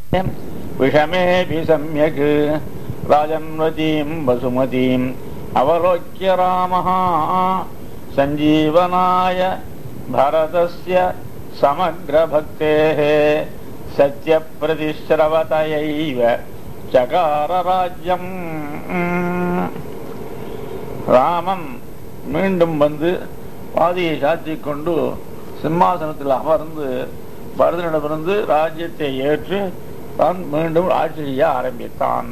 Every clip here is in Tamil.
விஷமேபி சம்யக் ராஜன்வதீம் வசுமதீம் அவலோக்கிய ராமः சஞ்சீவனாய பரதஸ்ய சமக்ரபக்தேः சத்யப்பிரதிஸ்ரவதயைவ சகார ராஜ்யம் ராமன் மீண்டும் வந்து பாதியை சாத்திக் கொண்டு சிம்மாசனத்தில் அமர்ந்து பரதனிடமிருந்து ராஜ்யத்தை ஏற்று தான் மீண்டும் ஆட்சி செய்ய ஆரம்பித்தான்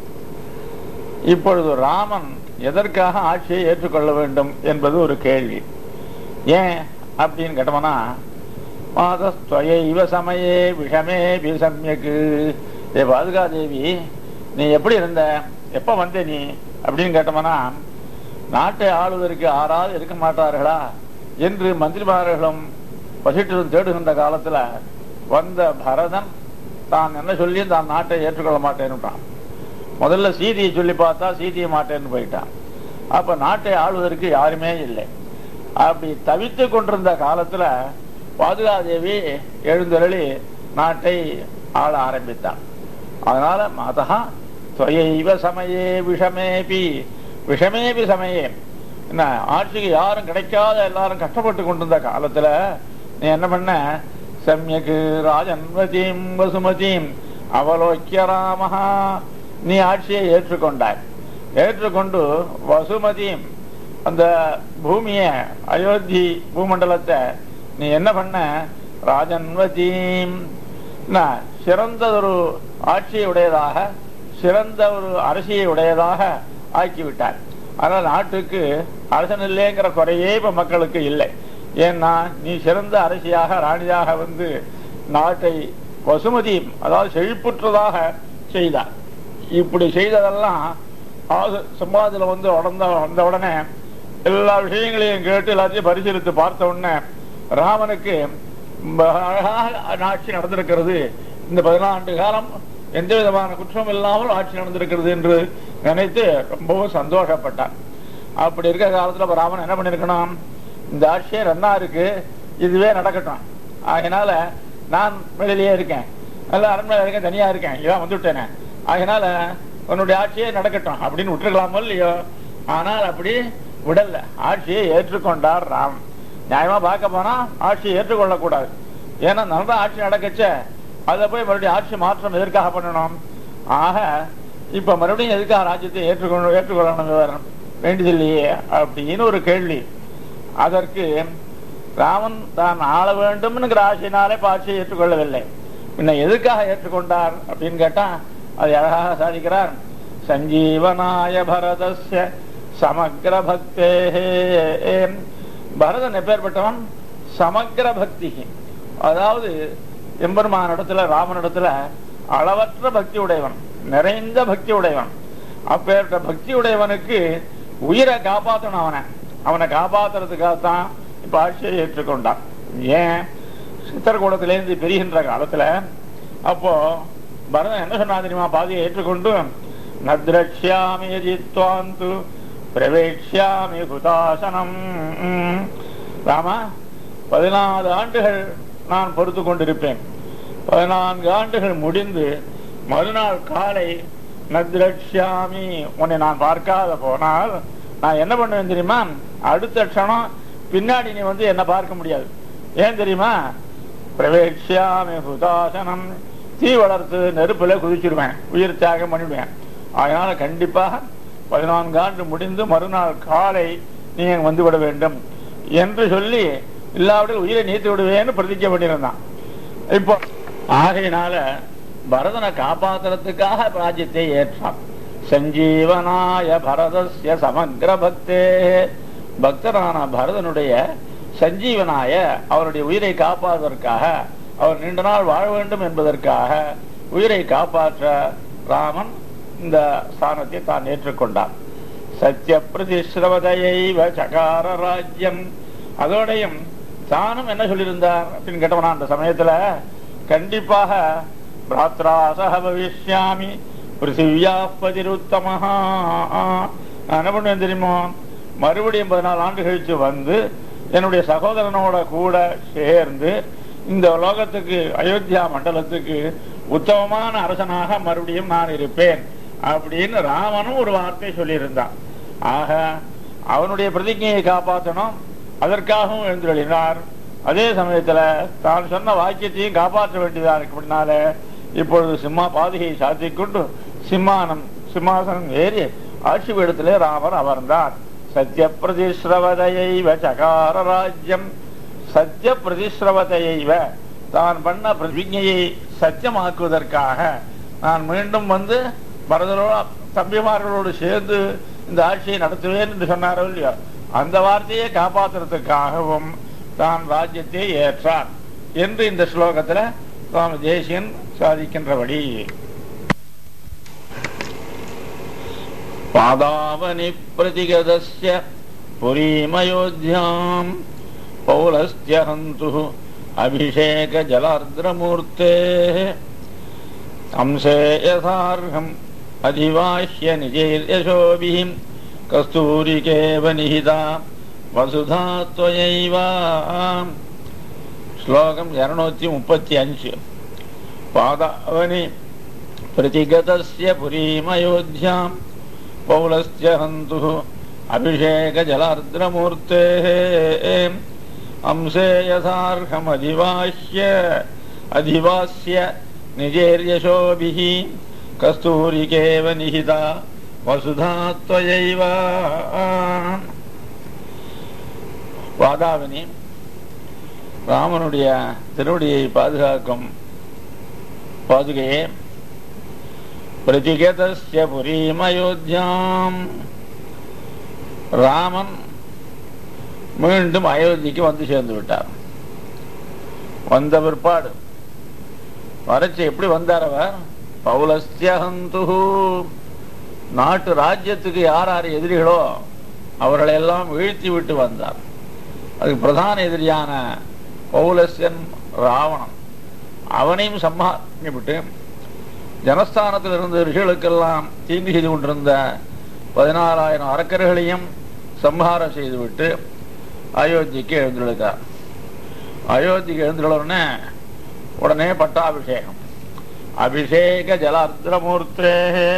இப்பொழுது ராமன் எதற்காக ஆட்சியை ஏற்றுக்கொள்ள வேண்டும் என்பது ஒரு கேள்வி ஏன் அப்படின்னு கேட்டோம்னா மாதஸ்துவயைவ சமயே விஷமே சமயக்கு ஏ பாதுகாதேவி நீ எப்படி இருந்த எப்ப வந்த நீ அப்படின்னு கேட்டோம்னா நாட்டை ஆளுவதற்கு ஆறாவது இருக்க மாட்டார்களா என்று மந்திரிமார்களும் வசிட்டரும் தேடுகின்ற காலத்துல வந்த பரதன் தான் என்ன சொல்லி தான் நாட்டை ஏற்றுக்கொள்ள மாட்டேன்னுட்டான் முதல்ல சீதையை சொல்லி பார்த்தா சீதையை மாட்டேன்னு போயிட்டான் அப்ப நாட்டை ஆளுவதற்கு யாருமே இல்லை அப்படி தவித்து கொண்டிருந்த காலத்துல பாதுகாதேவி எழுந்தருளி நாட்டை ஆள ஆரம்பித்தான் அதனால மாதா துவையைவ சமயே விஷமேபி விஷமேபி சமயே என்ன ஆட்சிக்கு யாரும் கிடைக்காத எல்லாரும் கஷ்டப்பட்டு கொண்டிருந்த காலத்துல நீ என்ன பண்ண சம்யக்கு ராஜன்வதீம் வசுமதீம் அவலோக்கிய ராமஹா நீ ஆட்சியை ஏற்றுக்கொண்டாய் ஏற்றுக்கொண்டு வசுமதியும் அந்த பூமிய அயோத்தி பூமண்டலத்தை நீ என்ன பண்ண ராஜன்வதீம் சிறந்ததொரு ஆட்சியை உடையதாக சிறந்த ஒரு அரசியை உடையதாக ஆக்கிவிட்டார் ஆனால் நாட்டுக்கு அரசன் இல்லைங்கிற குறையே இப்ப மக்களுக்கு இல்லை ஏன்னா நீ சிறந்த அரசியாக ராணியாக வந்து நாட்டை வசுமதி அதாவது செழிப்புற்றதாக செய்தார் இப்படி செய்ததெல்லாம் சம்பாதத்துல வந்து உடந்த வந்த உடனே எல்லா விஷயங்களையும் கேட்டு எல்லாத்தையும் பரிசீலித்து பார்த்த உடனே ராமனுக்கு அழகாக ஆட்சி நடந்திருக்கிறது இந்த பதினாண்டு காலம் எந்த விதமான குற்றம் இல்லாமல் ஆட்சி நடந்திருக்கிறது என்று நினைத்து ரொம்பவும் சந்தோஷப்பட்டான் அப்படி இருக்கிற காலத்துல ராமன் என்ன பண்ணிருக்கணும் இந்த ஆட்சியே நன்னா இருக்கு இதுவே நடக்கட்டும் அதனால நான் வெளியிலேயே இருக்கேன் நல்ல அரண்மனை இருக்கேன் தனியா இருக்கேன் இதான் வந்துவிட்டேனே அதனால உன்னுடைய ஆட்சியே நடக்கட்டும் அப்படின்னு விட்டுருக்கலாமோ இல்லையோ ஆனால் அப்படி விடல ஆட்சியை ஏற்றுக்கொண்டார் ராம் நியாயமா பார்க்க போனா ஆட்சியை ஏற்றுக்கொள்ள கூடாது ஏன்னா நல்ல ஆட்சி நடக்கச்ச அதை போய் மறுபடியும் ஆட்சி மாற்றம் எதற்காக பண்ணணும் ஆக இப்ப மறுபடியும் எதுக்காக ராஜ்யத்தை ஏற்றுக்கொண்டு ஏற்றுக்கொள்ளணும் வேண்டியதில்லையே அப்படின்னு ஒரு கேள்வி அதற்கு ராமன் தான் ஆள வேண்டும்ங்கிற ஆசையினாலே ஆட்சியை ஏற்றுக்கொள்ளவில்லை பின்ன எதுக்காக ஏற்றுக்கொண்டார் அப்படின்னு கேட்டா அது அழகாக சாதிக்கிறார் சஞ்சீவனாய பரதஸ்ய சமக்ர பக்தே பரதன் எப்பேற்பட்டவன் சமக்ர பக்தி அதாவது எம்பெருமான இடத்துல ராமனிடத்துல அளவற்ற பக்தி உடையவன் நிறைந்த பக்தி உடையவன் அப்பேற்பட்ட பக்தி உடையவனுக்கு உயிரை காப்பாற்றணும் அவனை அவனை காப்பாத்துறதுக்காகத்தான் இப்ப ஆட்சியை ஏற்றுக்கொண்டான் ஏன் சித்தர்கூடத்திலேருந்து பெறுகின்ற காலத்துல அப்போ பரதன் என்ன சொன்னா தெரியுமா பாதியை ஏற்றுக்கொண்டு நத்ரக்ஷாமி யஜித்வாந்து பிரவேக்ஷாமி குதாசனம் ராமா பதினாலு ஆண்டுகள் நான் பொறுத்து கொண்டிருப்பேன் பதினான்கு ஆண்டுகள் முடிந்து மறுநாள் காலை நத்ரக்ஷாமி உன்னை நான் பார்க்காத போனால் நான் என்ன பண்ணுவேன் தெரியுமா அடுத்த க்ஷணம் பின்னாடி நீ வந்து என்ன பார்க்க முடியாது ஏன் தெரியுமா பிரவேக்ஷாமி ஹுதாசனம் தீ வளர்த்து நெருப்புல குதிச்சிருவேன் உயிர் தியாகம் பண்ணிடுவேன் அதனால கண்டிப்பாக பதினான்கு ஆண்டு முடிந்து மறுநாள் காலை நீ வந்து விட வேண்டும் என்று சொல்லி இல்லாவிட உயிரை நீத்து விடுவேன்னு பிரதிஜை பண்ணியிருந்தான் இப்போ ஆகையினால பரதனை காப்பாத்துறதுக்காக ராஜ்யத்தை ஏற்றான் சஞ்சீவனாய பரதஸ்ய சமக்ர பக்தே பக்தரான பரதனுடைய சஞ்சீவனாய அவருடைய உயிரை காப்பாற்றுவதற்காக அவர் நீண்ட நாள் வாழ வேண்டும் என்பதற்காக உயிரை காப்பாற்ற ராமன் இந்த ஸ்தானத்தை தான் ஏற்றுக்கொண்டார் சத்திய பிரதிஸ்ரவதையைவ சகார ராஜ்யம் அதோடையும் தானும் என்ன சொல்லியிருந்தார் அப்படின்னு கேட்டவனா அந்த சமயத்துல கண்டிப்பாக பிராத்ரா சக பவிஷ்யாமி பிருத்திவியா பதிருத்தமஹா நான் என்ன பண்ணுவேன் தெரியுமோ மறுபடியும் பதினாலு ஆண்டு கழிச்சு வந்து என்னுடைய சகோதரனோட கூட சேர்ந்து இந்த லோகத்துக்கு அயோத்தியா மண்டலத்துக்கு உத்தமமான அரசனாக மறுபடியும் நான் இருப்பேன் அப்படின்னு ராமனும் ஒரு வார்த்தை சொல்லியிருந்தான் ஆக அவனுடைய பிரதிஜையை காப்பாற்றணும் அதற்காகவும் எழுந்துள்ளினார் அதே சமயத்துல தான் சொன்ன வாக்கியத்தையும் காப்பாற்ற வேண்டியதா இருக்கிறதுனால இப்பொழுது சிம்மா பாதுகையை சாத்திக் கொண்டு சிம்மானம் சிம்மாசனம் ஏறி ஆட்சி பீடத்திலே ராமர் அமர்ந்தார் சத்திய பிரதிஸ்ரவதையைவ சகார ராஜ்யம் சத்திய பிரதிஸ்ரவதையைவ தான் பண்ண பிரதிஜையை சத்தியமாக்குவதற்காக நான் மீண்டும் வந்து பரதரோட தம்பிமார்களோடு சேர்ந்து இந்த ஆட்சியை நடத்துவேன் என்று சொன்னாரோ இல்லையோ அந்த வார்த்தையை காப்பாற்றுறதுக்காகவும் தான் ராஜ்யத்தை ஏற்றார் என்று இந்த ஸ்லோகத்துல சுவாமி தேசியன் சாதிக்கின்றபடி பாதாவனி பிரதிகதஸ்ய புரீமயோத்யாம் பௌலஸ்ய ஹந்து அபிஷேக ஜலார்திரமூர்த்தே अंसे यथार्हम् अधिवाह्य निजैर्यशोभिः कस्तूरिकेव निहिता वसुधा त्वयैव श्लोकम् இருநூத்தி முப்பத்தி அஞ்சு பாதாவனி प्रतिगतस्य पुरीमयोध्याम् पौलस्य हन्तुः अभिषेकजलार्द्रमूर्तेः अंसे यथार्हमधिवाह्य अधिवास्य निजेर्यशोभिः कस्तूरिकेव निहिता वसुधा त्वयैव வாதாவினி ராமனுடைய திருவடியை பாதுகாக்கும் பாதுகையே பிரதிகதஸ்ய புரீம் அயோத்தியாம் ராமன் மீண்டும் அயோத்திக்கு வந்து சேர்ந்து விட்டார் வந்த பிற்பாடு வரைச்சு எப்படி வந்தார் அவர் பௌலஸ்தியஹந்து நாட்டு ராஜ்யத்துக்கு யார் யார் எதிரிகளோ அவர்களை எல்லாம் வீழ்த்தி விட்டு வந்தார் அதுக்கு பிரதான எதிரியான பௌலஸ்யன் ராவணன் அவனையும் சம்மானிவிட்டு ஜனஸ்தானத்தில் இருந்த ரிஷிகளுக்கெல்லாம் தீங்கு செய்து கொண்டிருந்த பதினாறாயிரம் அரக்கர்களையும் சம்ஹாரம் செய்துவிட்டு அயோத்திக்கு எழுந்துள்ளார் அயோத்திக்கு எழுந்துள்ளவுடனே உடனே பட்டாபிஷேகம் அபிஷேக ஜலார்திரமூர்த்தே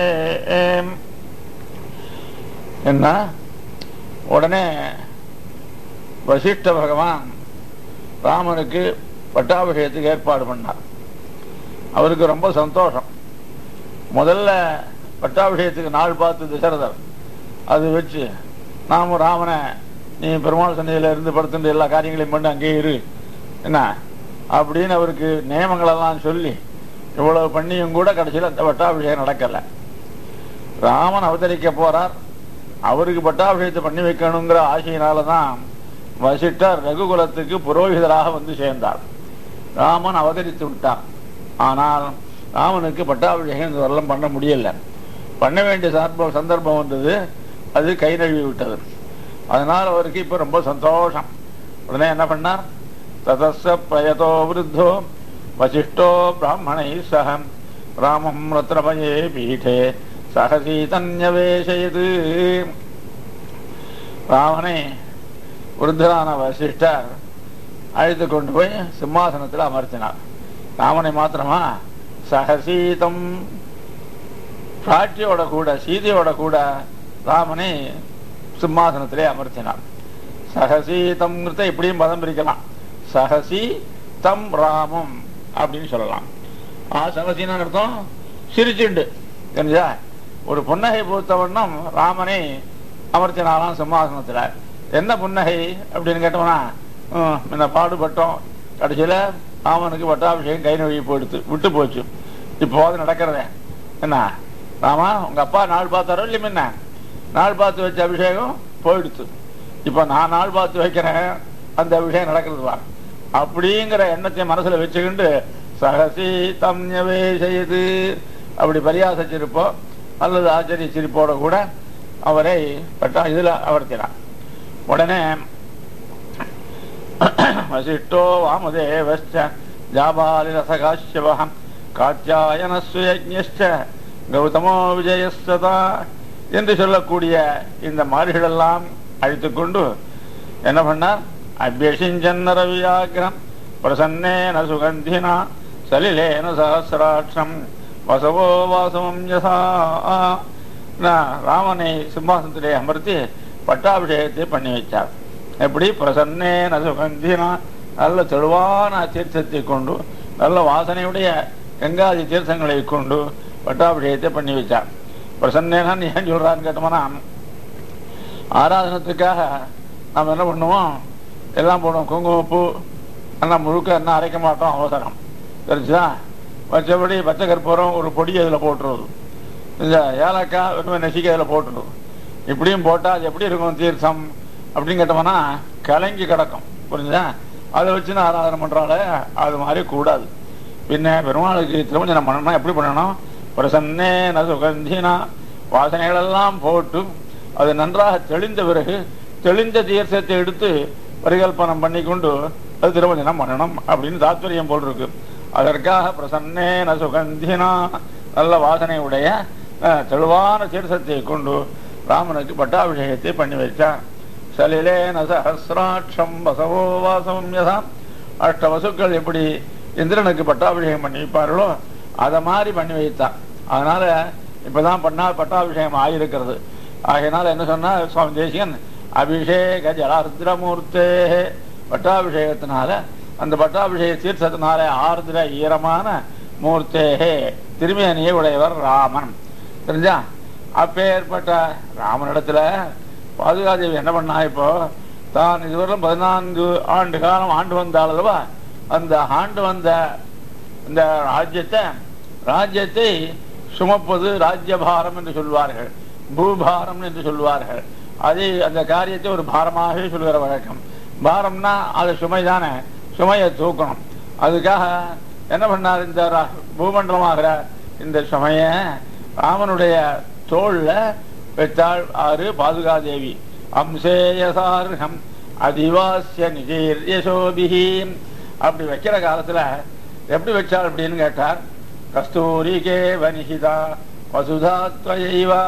என்ன உடனே வசிஷ்ட பகவான் ராமனுக்கு பட்டாபிஷேகத்துக்கு ஏற்பாடு பண்ணார் அவருக்கு ரொம்ப சந்தோஷம் முதல்ல பட்டாபிஷேகத்துக்கு நாள் பார்த்து தசரதர் அது வச்சு நாம ராமனை நீ பெருமாள் சந்தையில இருந்து படுத்துட்டு எல்லா காரியங்களையும் பண்ணி அங்கேயே இரு என்ன அப்படின்னு அவருக்கு நியமங்களெல்லாம் சொல்லி இவ்வளவு பண்ணியும் கூட கடைசியில் அந்த பட்டாபிஷேகம் நடக்கல ராமன் அவதரிக்க போறார் அவருக்கு பட்டாபிஷேகத்தை பண்ணி வைக்கணுங்கிற ஆசையினால தான் வசிட்டர் ரகுகுலத்துக்கு புரோகிதராக வந்து சேர்ந்தார் ராமன் அவதரித்து விட்டான் ஆனால் ராமனுக்கு பட்டாபிஷேகம் இந்த வரலாம் பண்ண முடியல பண்ண வேண்டிய சந்தர்ப்பம் சந்தர்ப்பம் வந்தது அது கை நழுவி விட்டது அதனால் அவருக்கு இப்ப ரொம்ப சந்தோஷம் உடனே என்ன பண்ணார் ததச பிரயதோ விருத்தோ வசிஷ்டோ பிராமணை சக ராமம் ரத்னமயே பீఠே சகசீதன்யவேஷயது ராமனை விருத்தரான வசிஷ்டர் அழைத்து கொண்டு போய் சிம்மாசனத்தில் அமர்த்தினார் ராமனை மாத்திரமா சகசீதம் பிராட்டியோட கூட சீதையோட கூட ராமனை சிம்மாசனத்திலே அமர்த்தினார் சகசீதம் இப்படியும் பதம் பிரிக்கலாம் சகசி தம் ராமம் அப்படின்னு சொல்லலாம் ஆ சகசின்னு அர்த்தம் சிரிச்சுண்டு தெரிஞ்சா ஒரு புன்னகை பூத்த வண்ணம் ராமனை அமர்த்தினாலாம் சிம்மாசனத்துல என்ன புன்னகை அப்படின்னு கேட்டோம்னா "ம், இந்த பாடுபட்டோம் கடைசியில ராமனுக்கு பட்டாபிஷேகம் கை நழுவி போயிடுத்து விட்டு போச்சு இப்போது நடக்கிறதே என்ன ராமா உங்க அப்பா நாள் பார்த்தாரோ இல்லையா முன்ன நாள் பார்த்து வச்ச அபிஷேகம் போயிடுத்து இப்ப நான் நாள் பார்த்து வைக்கிறேன் அந்த அபிஷேகம் நடக்கிறது வா அப்படிங்கிற எண்ணத்தை மனசுல வச்சுக்கிண்டு சகசி தம்யவே செய்து அப்படி பரியாச சிரிப்போ அல்லது ஆச்சரிய சிரிப்போட கூட அவரை பட்டா இதுல அமர்த்தினார் உடனே வசிஷ்டோ வாமதேவச்ச ஜாபாலிரசகாஷ்யவகம் காத்தியாயனஸ்வயஜ்ஞச்ச கௌதமோ விஜயஸ்ததா என்று சொல்லக்கூடிய இந்த மாறிகளெல்லாம் அழைத்துக் கொண்டு என்ன பண்ணார் அபியசிஞ்சன்ன ரவியாகிரம் பிரசன்னேன சுகந்தினா சலிலேன சஹசிராட்சம் வசவோ வாசவம் யசா நான் ராமனை சிம்மாசனத்திலே அமர்த்தி பட்டாபிஷேகத்தை பண்ணி வச்சார் எப்படி பிரசன்னேன சுகந்தினா நல்ல தெளிவான தீர்த்தத்தை கொண்டு நல்ல வாசனையுடைய கங்காதி தீர்த்தங்களை கொண்டு பட்டாபிஷேகத்தை பண்ணி வச்சார் பிரசன்னேனான்னு ஏன் சொல்றான்னு கேட்டோம்னா ஆராதனத்துக்காக நாம் என்ன பண்ணுவோம் எல்லாம் போடுவோம் குங்குமப்பூ எல்லாம் முழுக்க என்ன அரைக்க மாட்டோம் அவசரம் தெரிஞ்சுதா மற்றபடி பச்சை கற்பூரம் ஒரு பொடி அதில் போட்டுருவது இந்த ஏலக்காய் வெறும் நெசிக்க அதில் போட்டுருவது இப்படியும் போட்டால் அது எப்படி இருக்கும் தீர்த்தம் அப்படின்னு கேட்டோம்னா கலங்கி கிடக்கும் புரிஞ்சுதா அதை வச்சு நான் ஆராதனை பண்ணுறாலே அது மாதிரி கூடாது பின்ன பெருமாளுக்கு திருமஞ்சனம் பண்ணணும்னா எப்படி பண்ணணும் பிரசன்னே சுகந்தினா வாசனைகளெல்லாம் போட்டு அது நன்றாக தெளிந்த பிறகு தெளிந்த தீர்த்தத்தை எடுத்து பரிகல்பனம் பண்ணி கொண்டு அது திருமஞ்சனம் பண்ணணும் அப்படின்னு தாத்பரியம் போல் இருக்கு அதற்காக பிரசன்னேன சுகந்தினா நல்ல வாசனை உடைய அஹ், தெளிவான தீர்த்தத்தை கொண்டு ராமனுக்கு பட்டாபிஷேகத்தை பண்ணி வைத்தார் சலிலேன சஹசிராட்சம் வசவோ வாசவம் யதாம் அஷ்ட வசுக்கள் எப்படி இந்திரனுக்கு பட்டாபிஷேகம் பண்ணி வைப்பார்களோ அதை மாதிரி பண்ணி வைத்தான் அதனால இப்பதான் பண்ணா பட்டாபிஷேகம் ஆகியிருக்கிறது ஆகையினால என்ன சொன்னா சுவாமி தேசிகன் அபிஷேக ஜலார்திரமூர்த்தே பட்டாபிஷேகத்தினால அந்த பட்டாபிஷேக தீர்த்தத்தினால ஆர்திர ஈரமான மூர்த்தேகே திருமேனியை உடையவர் ராமன் தெரிஞ்சா அப்பேற்பட்ட ராமனிடத்துல பாதுகாதேவி என்ன பண்ணா இப்போ தான் இதுவரையிலும் பதினான்கு ஆண்டு காலம் ஆண்டு வந்தாள் அல்லவா அந்த ஆண்டு வந்த இந்த ராஜ்யத்தை ராஜ்யத்தை சுமப்பது ராஜ்யபாரம் என்று சொல்வார்கள் பூபாரம் என்று சொல்வார்கள் அதை அந்த காரியத்தை ஒரு பாரமாகவே சொல்கிற வழக்கம் பாரம்னா அது சுமை தானே சுமையை தூக்கணும் அதுக்காக என்ன பண்ணார் இந்த ரா- பூமண்டலமாகிற இந்த சுமைய ராமனுடைய தோல்ல வைத்தாள் ஆறு பாதுகாதேவி அம்சேயசார்கம் அதிவாசிய நிஜீர் யசோபிஹி அப்படி வைக்கிற காலத்துல எப்படி வச்சாள் அப்படின்னு கேட்டார் கஸ்தூரி கே வனிஹிதா வசுதா துவயைவா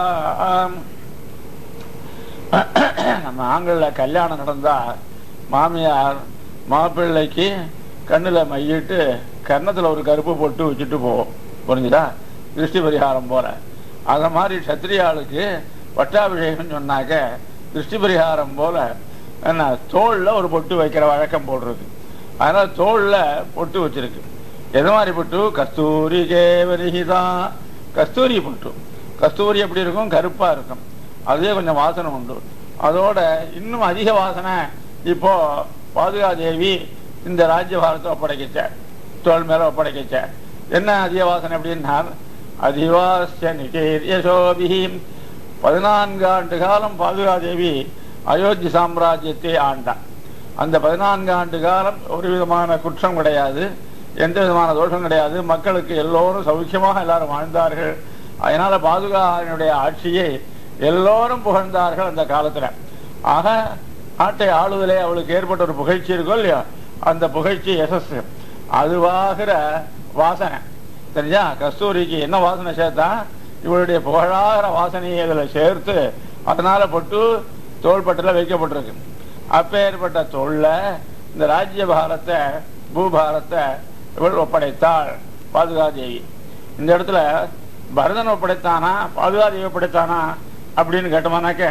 நம்ம ஆண்கள்ல கல்யாணம் நடந்தா மாமியார் மாப்பிள்ளைக்கு கண்ணுல மையிட்டு கன்னத்துல ஒரு கருப்பு பொட்டு வச்சுட்டு போவோம் புரிஞ்சுதா திருஷ்டி பரிகாரம் போல அத மாதிரி சத்திரியாளுக்கு பட்டாபிஷேகம் சொன்னாக்க திருஷ்டி பரிகாரம் போல என்ன தோல்ல ஒரு பொட்டு வைக்கிற வழக்கம் போடுறது அதனால தோல்ல பொட்டு வச்சிருக்கு எது மாதிரி பொட்டு கஸ்தூரி கேவரிஹிதா கஸ்தூரி பொட்டு கஸ்தூரி எப்படி இருக்கும் கருப்பா இருக்கும் அதே கொஞ்சம் வாசனை உண்டு அதோட இன்னும் அதிக வாசனை இப்போ பாதுகாதேவி இந்த ராஜ்யபாரத்தை ஒப்படைக்கச்ச தோல் மேல ஒப்படைக்கச்ச என்ன அதிக வாசனை அப்படின்னா அதிவாசிய நிகேரியசோபிஹி பதினான்கு ஆண்டு காலம் பாதுகாதேவி அயோத்தி சாம்ராஜ்யத்தை ஆண்டான் அந்த பதினான்கு ஆண்டு காலம் ஒரு விதமான குற்றம் கிடையாது எந்த விதமான தோஷம் கிடையாது மக்களுக்கு எல்லோரும் சௌக்கியமாக எல்லாரும் வாழ்ந்தார்கள் அதனால பாதுகானுடைய ஆட்சியை எல்லோரும் புகழ்ந்தார்கள் அந்த காலத்துல ஆக நாட்டை ஆளுதலே அவளுக்கு ஏற்பட்ட ஒரு புகழ்ச்சி இருக்கும் இல்லையா அந்த புகழ்ச்சி எசஸ் அதுவாகிற வாசனை தெரிஞ்சா கஸ்தூரிக்கு என்ன வாசனை சேர்த்தா இவளுடைய புகழாகிற வாசனையை இதுல சேர்த்து அதனால பட்டு தோள்பட்டில் வைக்கப்பட்டிருக்கு அப்பேற்பட்ட தோல்ல இந்த ராஜ்ய பாரத்தை பூபாரத்தை இவள் ஒப்படைத்தாள் பாதுகாதேவி இந்த இடத்துல பரதன் ஒப்படைத்தானா பாதுகாதேவி ஒப்படைத்தானா அப்படின்னு கேட்டோம்னாக்க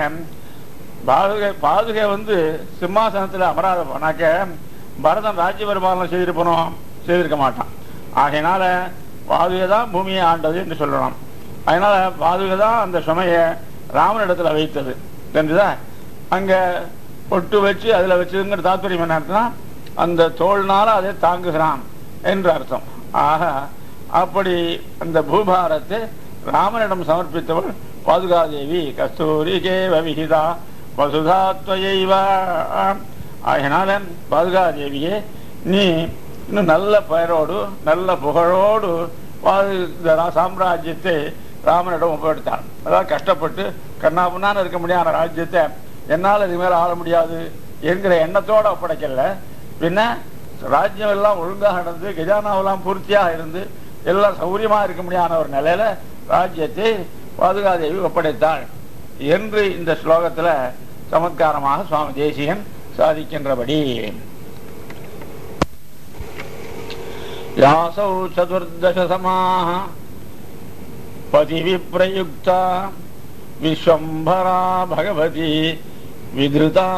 பாதுகை பாதுகை வந்து சிம்மாசனத்துல அமராத போனாக்க பரதன் ராஜ்ய பரிபாலனை செய்திருப்பனும் செய்திருக்க மாட்டான் ஆகையினால பாதுகை தான் பூமியை ஆண்டது என்று சொல்லணும் அதனால பாதுகை தான் அந்த சுமையை ராமனிடத்துல வைத்தது தெரிஞ்சுதா அங்க பொட்டு வச்சு அதுல வச்சதுங்கிற தாத்பரியம் என்ன அர்த்தம்னா அந்த தோல்னால அதை தாங்குகிறான் என்று அர்த்தம் ஆக அப்படி அந்த பூபாரத்தை ராமனிடம் சமர்ப்பித்தவள் பாதுகாதேவி கஸ்தூரி கேவ விகிதா வசுதா துவயைவ ஆகினால பாதுகாதேவியே நீ இன்னும் நல்ல பெயரோடு நல்ல புகழோடு பாது- இந்த ரா- சாம்ராஜ்யத்தை ராமனிடம் ஒப்படைத்தான் அதாவது கஷ்டப்பட்டு கண்ணாபுண்ணான்னு இருக்க முடியாத ராஜ்யத்தை என்னால் இது மேல ஆள முடியாது என்கிற எண்ணத்தோட ஒப்படைக்கல பின்ன ராஜ்யம் எல்லாம் ஒழுங்காக நடந்து கஜானாவெல்லாம் பூர்த்தியாக இருந்து எல்லாம் சௌரியமா இருக்க முடியாத ஒரு நிலையில ராஜ்யத்தை பாதுகாதேவி ஒப்படைத்தாள் என்று இந்த ஸ்லோகத்துல சமத்காரமாக சுவாமி தேசிகன் சாதிக்கின்றபடி यासौ चतुर्दशसमाः पतिविप्रयुक्ता विश्वम्भरा भगवती विधृता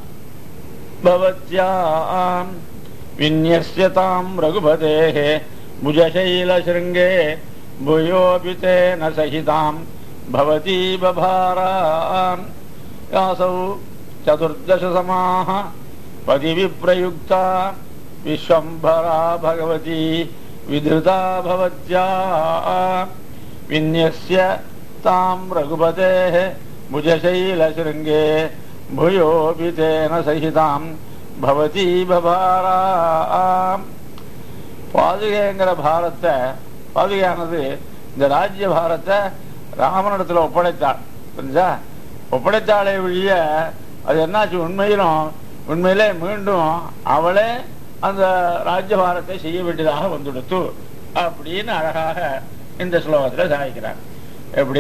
भवत्याम् विन्यस्यताम् रघुपतेः भुजशैलशृङ्गे भूयोऽपि तेन सहिताम् भवती बभाराम् यासौ चतुर्दशसमाः पतिविप्रयुक्ता विश्वम्भरा भगवती विधृता भवत्या विन्यस्य ताम् रघुपतेः भुजशैलशृङ्गे भूयोऽपि तेन सहिताम् பவதி பபாரா பாதுகைங்கிற பாரத்தை பாதுகையானது இந்த ராஜ்ய பாரத்தை ராமனிடத்துல ஒப்படைத்தாள் புரிஞ்சா ஒப்படைத்தாளே ஒழிய அது என்னாச்சு உண்மையிலும் உண்மையிலே மீண்டும் அவளே அந்த ராஜ்யபாரத்தை செய்ய வேண்டியதாக வந்துடுத்து அப்படின்னு அழகாக இந்த ஸ்லோகத்தில் சாதிக்கிறார் எப்படி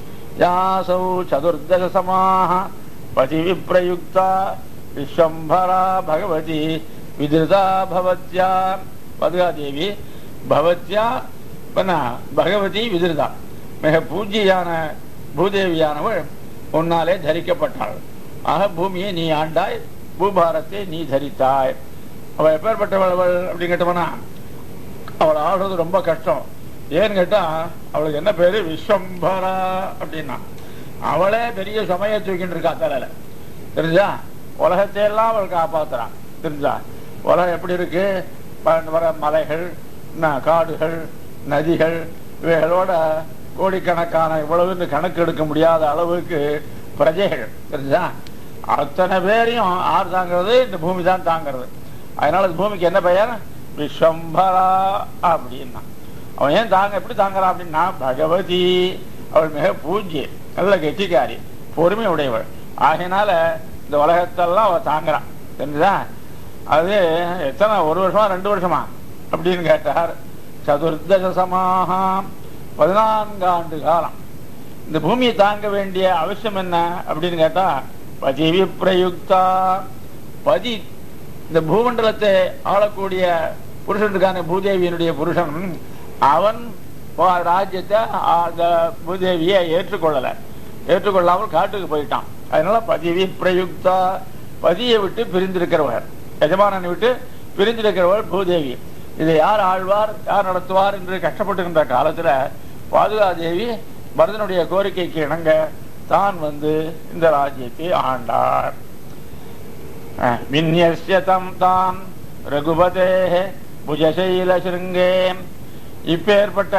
யாசௌ சதுர்தச சமாக பதி விப்ரயுக்தா விஸ்வம்பரா பகவதி விதிருதா பவத்யா பதுகாதேவி பவத்யா பண்ணா பகவதி விதிருதா மிக பூஜ்யான பூதேவியானவள் உன்னாலே தரிக்கப்பட்டாள் ஆக பூமியை நீ ஆண்டாய் பூபாரத்தை நீ தரித்தாய் அவள் எப்பேற்பட்டவள் அவள் அப்படின்னு கேட்டவனா அவள் ஆடுறது ரொம்ப கஷ்டம் ஏன்னு கேட்டா அவளுக்கு என்ன பேரு விஸ்வம்பரா அப்படின்னா அவளே பெரிய சுமையை தூக்கிட்டு இருக்கா தலையில தெரிஞ்சா உலகத்தை எல்லாம் அவள் காப்பாத்துறான் தெரிஞ்சா உலகம் எப்படி இருக்கு வ- வர மலைகள் ந- காடுகள் நதிகள் இவைகளோட கோடிக்கணக்கான இவ்வளவுன்னு கணக்கு எடுக்க முடியாத அளவுக்கு பிரஜைகள் தெரிஞ்சா அத்தனை பேரையும் ஆறு தாங்கிறது இந்த பூமி தான் தாங்கிறது அதனால இந்த பூமிக்கு என்ன பெயர் விஸ்வம்பரா அப்படின்னா அவன் ஏன் தாங்க எப்படி தாங்குறான் அப்படின்னா பகவதி அவள் மிக பூஜ்ய நல்ல கெட்டிக்காரி பொறுமை உடையவள் ஆகையினால இந்த உலகத்தெல்லாம் அவ தாங்குறான் தெரிஞ்சுதா அது எத்தனை ஒரு வருஷமா ரெண்டு வருஷமா அப்படின்னு கேட்டார் சதுர்தச சமாகம் பதினான்கு ஆண்டு காலம் இந்த பூமியை தாங்க வேண்டிய அவசியம் என்ன அப்படின்னு கேட்டா பதிவி பிரயுக்தா பதி இந்த பூமண்டலத்தை ஆளக்கூடிய புருஷன் இருக்கான பூதேவியினுடைய புருஷன் அவன் பா- ராஜ்யத்தை ஆ, அந்த பூதேவியை ஏற்றுக்கொள்ளல ஏற்றுக்கொள்ளாமல் காட்டுக்கு போயிட்டான் அதனால பதிவி பிரயுக்தா பதியை விட்டு பிரிந்திருக்கிறவர் எஜமானனை விட்டு பிரிந்திருக்கிறவர் பூதேவி இதை யார் ஆழ்வார் யார் நடத்துவார் என்று கஷ்டப்பட்டுகின்ற காலத்துல பாதுகாதேவி பரதனுடைய கோரிக்கைக்கு இணங்க தான் வந்து இந்த ராஜ்யத்தை ஆண்டார் விநியஸ்ய தம் தாம் ரகுபதே புஜசைல சிருங்கே இப்பேற்பட்ட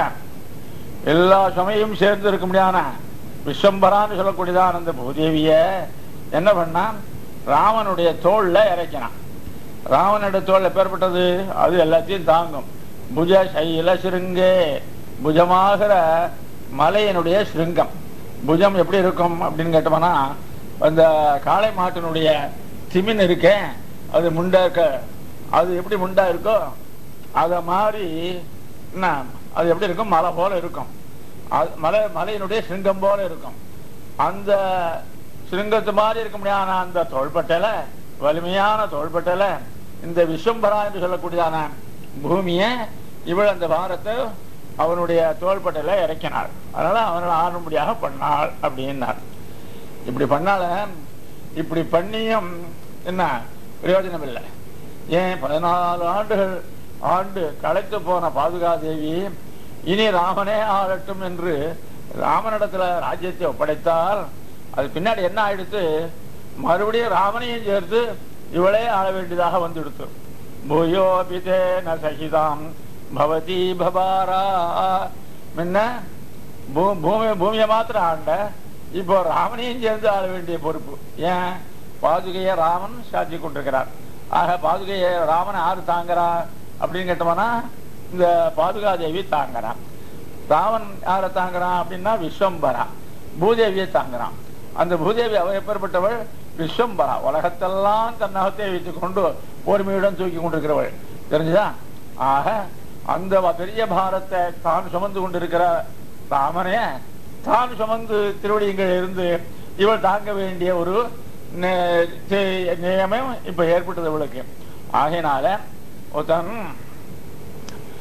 எல்லா சுமையும் சேர்ந்து இருக்க முடியாத விஸ்வம்பரான்னு சொல்லக்கூடியதான அந்த பூதேவிய என்ன பண்ணான் ராமனுடைய தோல்ல இறக்கினான் ராவனுடைய தோல் எப்பேற்பட்டது அது எல்லாத்தையும் தாங்கும் புஜ சைல சிருங்கே புஜமாகிற மலையினுடைய சிருங்கம் புஜம் எப்படி இருக்கும் அப்படின்னு கேட்டோம்னா அந்த காளை மாட்டினுடைய திமின் இருக்கே அது முண்டா இருக்க அது எப்படி முண்டா இருக்கோ அத மாதிரி என்ன அது எப்படி இருக்கும் மலை போல இருக்கும் அது- மலை மலையினுடைய சிருங்கம் போல இருக்கும் அந்த சிருங்கத்து மாதிரி இருக்க முடியாத அந்த தோள்பட்டையில வலிமையான தோள்பட்டையில இந்த விஸ்வம்பரா என்று சொல்லக்கூடியதான பூமியை இவள் அந்த பாரத்தை அவனுடைய தோள்பட்டையில இறக்கினாள் அதனால அவனால் ஆடும்படியாக பண்ணாள் அப்படின்னார் இப்படி பண்ணால இப்படி பண்ணியும் என்ன பிரயோஜனம் இல்லை ஏன் பதினாலு ஆண்டுகள் ஆண்டு களைத்து போன பாதுகாதேவி இனி ராமனே ஆளட்டும் என்று ராமனிடத்துல ராஜ்யத்தை ஒப்படைத்தால் அது பின்னாடி என்ன ஆயிடுத்து மறுபடியும் ராமனையும் சேர்த்து இவளே ஆள வேண்டியதாக வந்துடுத்து பூயோபிதே ந சகிதாம் பவதி பபாரா முன்ன பூ- பூமி பூமியை மாத்திரம் ஆண்ட இப்போ ராமனையும் சேர்ந்து ஆள வேண்டிய பொறுப்பு ஏன் பாதுகையை ராமன் சாட்சி கொண்டிருக்கிறார் ஆக பாதுகையை ராமன் யாரு தாங்குறா அப்படின்னு கேட்டோம்னா இந்த பாதுகாதேவி தாங்குறான் ராமன் யாரை தாங்குறான் அப்படின்னா விஸ்வம்பரா பூதேவியை தாங்குறான் அந்த பூதேவி அவ எப்பேற்பட்டவள் விஸ்வம்பரா உலகத்தெல்லாம் தன்னகத்தை வைத்துக் கொண்டு பொறுமையுடன் தூக்கி கொண்டிருக்கிறவள் தெரிஞ்சுதா ஆக அந்த பெரிய பாரத்தை தான் சுமந்து கொண்டிருக்கிற ராமனே தான் சுமந்து திருவடியங்கள் இருந்து இவள் தாங்க வேண்டிய ஒரு நே- தே- நியமம் இப்ப ஏற்பட்டது இவளுக்கு ஆகையினால ஒருத்தன்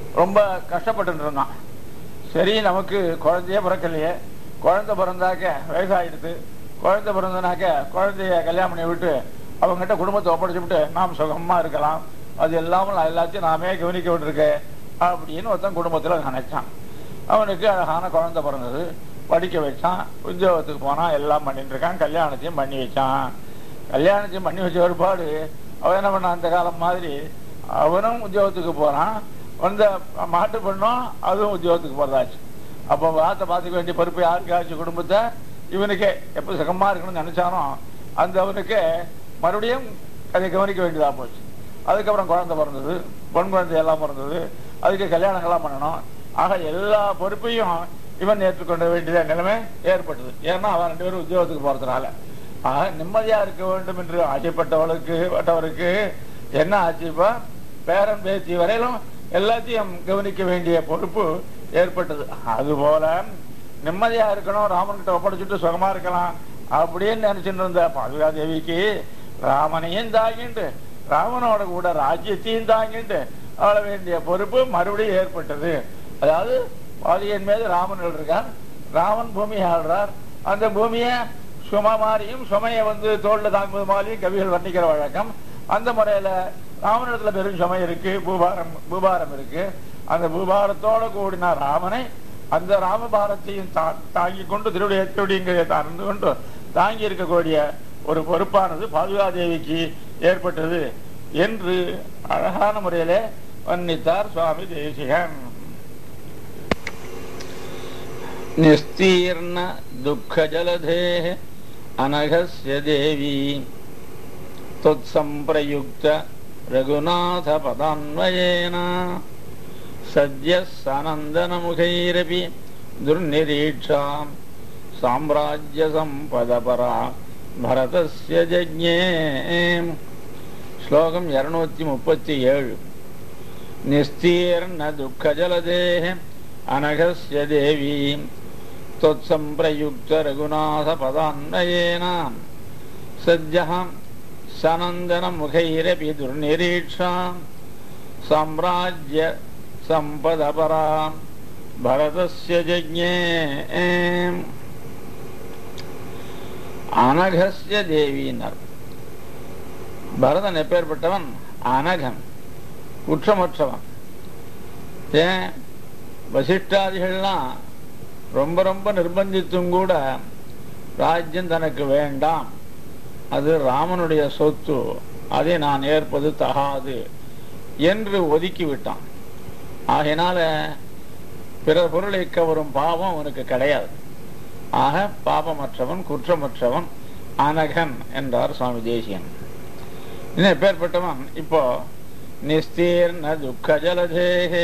ரொம்ப கஷ்டப்பட்டு இருந்தான் சரி நமக்கு குழந்தையே பிறக்கலையே குழந்தை பிறந்தாக்க வயசாயிடுது குழந்தை பிறந்தனாக்க குழந்தைய கல்யாணம் பண்ணி விட்டு அவங்ககிட்ட குடும்பத்தை ஒப்படைச்சு விட்டு நாம் சுகமா இருக்கலாம் அது இல்லாமல் எல்லாத்தையும் நாமே கவனிக்க விட்டுருக்கேன் அப்படின்னு ஒருத்தன் குடும்பத்துல நினைச்சான் அவனுக்கு அழகான குழந்தை பிறந்தது படிக்க வச்சான் உத்தியோகத்துக்கு போனான் எல்லாம் பண்ணிட்டு இருக்கான் கல்யாணத்தையும் பண்ணி வச்சான் கல்யாணத்தையும் பண்ணி வச்ச ஒருபாடு அவன் என்ன பண்ணான் அந்த காலம் மாதிரி அவனும் உத்தியோகத்துக்கு போறான் வந்த மாட்டு பெண்ணும் அதுவும் உத்தியோகத்துக்கு போறதாச்சு அப்போ வார்த்தை பார்த்துக்க வேண்டிய பொறுப்பு யாருக்காச்சும் குடும்பத்தை இவனுக்கே எப்போ சுகமா இருக்கணும்னு நினைச்சானோ அந்த அவனுக்கு மறுபடியும் அதை கவனிக்க வேண்டியதா போச்சு அதுக்கப்புறம் குழந்தை பிறந்தது பொன் குழந்தை எல்லாம் பிறந்தது அதுக்கு கல்யாணங்கள்லாம் பண்ணணும் ஆக எல்லா பொறுப்பையும் இவன் ஏற்றுக்கொள்ள வேண்டிய நிலைமை ஏற்பட்டது ஏன்னா அவன் ரெண்டு பேரும் உத்தியோகத்துக்கு போறதுனால ஆக நிம்மதியா இருக்க வேண்டும் என்று ஆசைப்பட்டவளுக்கு பட்டவருக்கு என்ன ஆச்சுப்பா பேரன் பேத்தி வரையிலும் எல்லாத்தையும் கவனிக்க வேண்டிய பொறுப்பு ஏற்பட்டது அதுபோல நிம்மதியா இருக்கணும் ராமன்கிட்ட ஒப்படைச்சிட்டு சுகமா இருக்கலாம் அப்படின்னு நினைச்சிட்டு இருந்த பாதுகா தேவிக்கு ராமனையும் தாங்கிட்டு ராமனோட கூட ராஜ்யத்தையும் தாங்கிட்டு ஆள வேண்டிய பொறுப்பு மறுபடியும் ஏற்பட்டது அதாவது பாதியின் மீது ராமன் இருக்கார் ராமன் பூமியை ஆள்றார் அந்த பூமியை சும மாதிரியும் சுமையை வந்து தோல்ல தாங்குவது மாதிரியும் கவிகள் வர்ணிக்கிற வழக்கம் அந்த முறையில ராமனிடத்துல பெரும் சுமை இருக்கு பூபாரம் பூபாரம் இருக்கு அந்த பூபாரத்தோட கூடின ராமனை அந்த ராமபாரத்தையும் தா- தாங்கிக் கொண்டு திருடைய திருடிங்கிறதை தாழ்ந்து கொண்டு தாங்கி இருக்கக்கூடிய ஒரு பொறுப்பானது பாதுகாதேவிக்கு ஏற்பட்டது என்று அழகான முறையிலே வர்ணித்தார் சுவாமி தேசிகன் நிஸ்தீர்ண துக்க ஜலதே அனகஸ்ய தேவி त्वत्सम्प्रयुक्त रघुनाथपदान्वयेन सद्यः सनन्दनमुखैरपि दुर्निरीक्षाम् साम्राज्यसम्पदपरा भरतस्य जज्ञे श्लोकम् இருநூத்தி முப்பத்தி ஏழு நிஸ்தீர்ண துக்கஜலதேः अनघस्य देवी त्वत्सम्प्रयुक्त रघुनाथपदान्वयेन सद्यः सनन्दनमुखैरपि दुर्निरीक्षाम् साम्राज्य सम्पदपरा भरतस्य जज्ञे அனகஸ்ய தேவியினர் பரதன் எப்பேற்பட்டவன் அனகன் குற்றமற்றவன் ஏன் வசிஷ்டாதிகள்லாம் ரொம்ப ரொம்ப நிர்பந்தித்தும் கூட ராஜ்யம் தனக்கு வேண்டாம் அது ராமனுடைய சொத்து அதை நான் ஏற்பது தகாது என்று ஒதுக்கி விட்டான் ஆகையினால பிறர் பொருளை கவரும் பாவம் அவனுக்கு கிடையாது ஆக பாபமற்றவன் குற்றமற்றவன் அனகன் என்றார் சுவாமி தேசியன் இன்னும் எப்பேற்பட்டவன் இப்போ நிஸ்தீர்ண துக்க ஜலதேகே